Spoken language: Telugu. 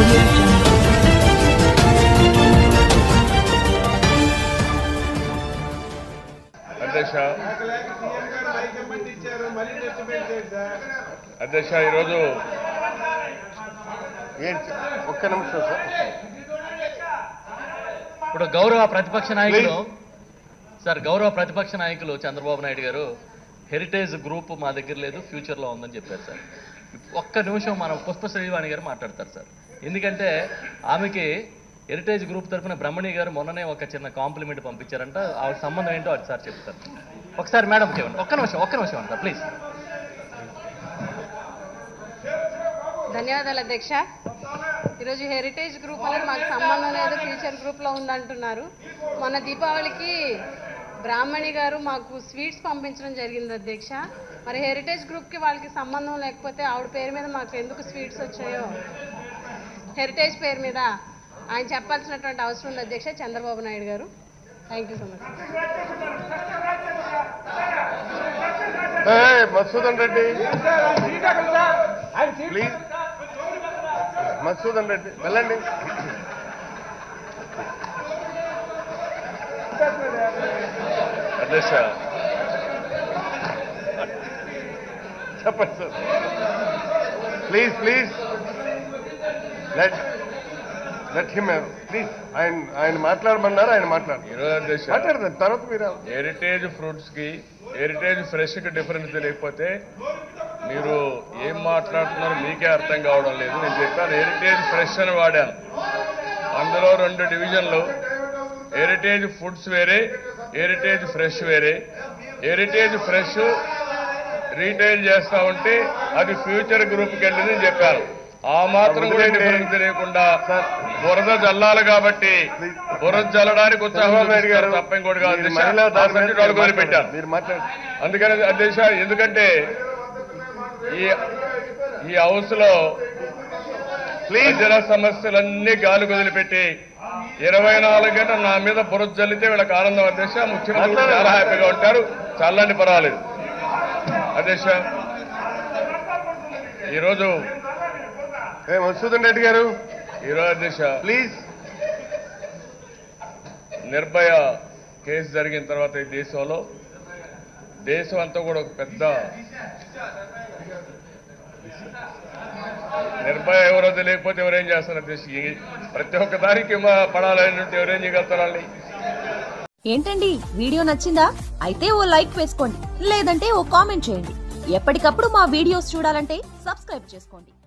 audio jungle. అధ్యక్ష అధ్యక్ష ఈరోజు ఏంటి ఒక్క నిమిషం సార్ ఇప్పుడు గౌరవ ప్రతిపక్ష నాయకులు సార్ గౌరవ ప్రతిపక్ష నాయకులు చంద్రబాబు నాయుడు గారు హెరిటేజ్ గ్రూప్ మా దగ్గర లేదు ఫ్యూచర్లో ఉందని చెప్పారు సార్ ఒక్క నిమిషం మనం పుష్ప శ్రీవాణి గారు మాట్లాడతారు సార్ ఎందుకంటే ఆమెకి హెరిటేజ్ గ్రూప్ తరఫున బ్రహ్మణి గారు మొన్ననే ఒక చిన్న కాంప్లిమెంట్ పంపించారంట ఆవిడ సంబంధం ఏంటో అది సార్ చెప్తారు ఒకసారి మేడం చెప్పండి ఒక్క నిమిషం ఒక్క నిమిషం అంట ప్లీజ్ ధన్యవాదాలు అధ్యక్ష ఈరోజు హెరిటేజ్ గ్రూప్ అనేది మాకు సంబంధం లేదు ఫ్యూచర్ గ్రూప్లో ఉందంటున్నారు మొన్న దీపావళికి బ్రాహ్మణి గారు మాకు స్వీట్స్ పంపించడం జరిగింది అధ్యక్ష మరి హెరిటేజ్ గ్రూప్కి వాళ్ళకి సంబంధం లేకపోతే ఆవిడ పేరు మీద మాకు ఎందుకు స్వీట్స్ వచ్చాయో హెరిటేజ్ పేరు మీద ఆయన చెప్పాల్సినటువంటి అవసరం ఉంది అధ్యక్ష Chandrababu Naidu garu thank you so much ఏ, మధుసూదన్ రెడ్డి ప్లీజ్ మధుసూదన్ రెడ్డి వెళ్ళండి అధ్యక్ష చెప్పండి sir please please let let him please ఆయన ఆయన మాట్లాడమన్నారు ఆయన మాట్లాడు ఈరోజు అధ్యక్ష మాట్లాడదాం తర్వాత మీరు హెరిటేజ్ ఫ్రూట్స్ కి హెరిటేజ్ ఫ్రెష్ కి డిఫరెన్స్ తెలియకపోతే మీరు ఏం మాట్లాడుతున్నారో మీకే అర్థం కావడం లేదు నేను చెప్పాను హెరిటేజ్ ఫ్రెష్ అని వాడాను అందులో రెండు డివిజన్లు హెరిటేజ్ ఫుడ్స్ వేరే హెరిటేజ్ ఫ్రెష్ వేరే హెరిటేజ్ ఫ్రెష్ రీటైల్ చేస్తా ఉంటే అది ఫ్యూచర్ గ్రూప్కి వెళ్ళిందని చెప్పాను ఆ మాత్రం కూడా డిఫరెన్స్ తెలియకుండా బురద జల్లాలి కాబట్టి బురద జల్లడానికి ఉత్సాహం నాయుడు గారు తప్ప ఇంకోటి కాదు మీరు అధ్యక్ష. మహిళా ఆ దాని మీద సబ్జెక్ట్ వాళ్ళకి మీరు వదిలిపెట్టాను మీరు మాట్లాడండి అందుకని అధ్యక్ష ఎందుకంటే ఈ ఈ హౌస్ లో ప్రజల సమస్యలన్నీ గాలి వదిలిపెట్టి ఇరవై నాలుగు గంటలు నా మీద బురద జల్లితే వీళ్ళకి ఆనందం అధ్యక్ష ముఖ్యమంత్రి కూడా చాలా హ్యాపీగా ఉంటారు చల్లని పర్వాలేదు అధ్యక్ష ఈరోజు ఏ మధుసూదన్ రెడ్డి గారు ఈరోజు అధ్యక్ష ప్లీజ్ నిర్భయ కేసు జరిగిన తర్వాత ఈ దేశంలో దేశం అంతా కూడా ఒక పెద్ద నిర్భయ ఎవరో తెలియకపోతే ఎవరేం చేస్తారు అధ్యక్ష ఈ ప్రతి ఒక్క దానికి మా- పడాలనేటువంటి ఎవరేం చేయగలుగుతారండి ఏంటండి వీడియో నచ్చిందా అయితే ఓ లైక్ వేసుకోండి లేదంటే ఓ కామెంట్ చేయండి ఎప్పటికప్పుడు మా వీడియోస్ చూడాలంటే సబ్స్క్రైబ్ చేసుకోండి